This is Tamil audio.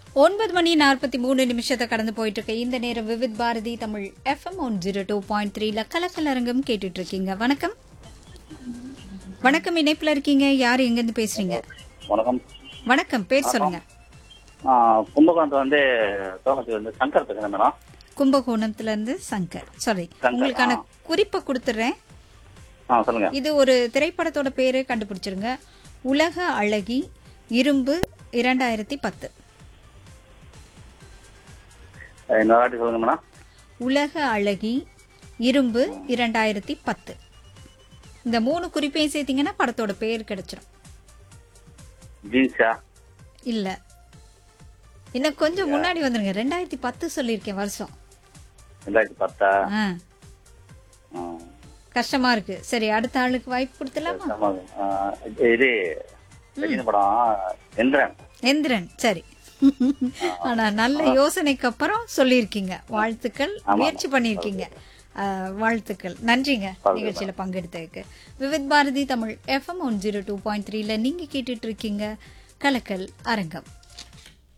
ஒன்பது மணி நாற்பத்தி மூணு நிமிஷத்தை கடந்து போயிட்டு இருக்கு இந்த நேரம் Vividh Bharati Tamil FM one zero two point த்ரீல கலக்கலரங்கம் கேட்டுட்டு இருக்கீங்க வணக்கம் வணக்கம் இணைப்புல இருக்கீங்க யார் எங்கிருந்து பேசுறீங்க வணக்கம் வணக்கம் பேர் சொல்லுங்க ஆ, கும்பகோணத்துல வந்து தோகத்தில் வந்து சங்கர் பேசுறேன் மேடம் கும்பகோணத்துல இருந்து சங்கர் சாரி சங்கர், உங்களுக்கான ஆ. குறிப்பை கொடுத்துறேன் ஆ சொல்லுங்க இது ஒரு திரைப்படத்தோட பேரு கண்டுபிடிச்சிருங்க உலக அழகி இரும்பு இரண்டாயிரத்தி பத்து இன்னொரு வாட்டி சொல்லுங்க மேடம் உலக அழகி இரும்பு இரண்டாயிரத்தி பத்து இந்த மூணு குறிப்பையும் சேர்த்தீங்கன்னா படத்தோட பேர் கிடைச்சிரும் ஜீன்ஸா இல்ல இன்னும் கொஞ்சம் முன்னாடி வந்துருங்க ரெண்டாயிரத்தி பத்து சொல்லியிருக்கேன் வருஷம் ரெண்டாயிரத்தி பத்தா ஆ, ஆ. கஷ்டமா இருக்கு சரி அடுத்த ஆளுக்கு வாய்ப்பு கொடுத்துலாமா ஆமா. ஆ, இது ரஜினி படம் எந்திரன் எந்திரன் சரி ஆனா நல்ல யோசனைக்கு அப்புறம் சொல்லியிருக்கீங்க வாழ்த்துக்கள் முயற்சி பண்ணியிருக்கீங்க ஆ, வாழ்த்துக்கள் நன்றிங்க நிகழ்ச்சியில பங்கெடுத்ததுக்கு Vividh Bharati Tamil FM one zero two point த்ரீல நீங்க கேட்டுட்டு இருக்கீங்க கலக்கல் அரங்கம்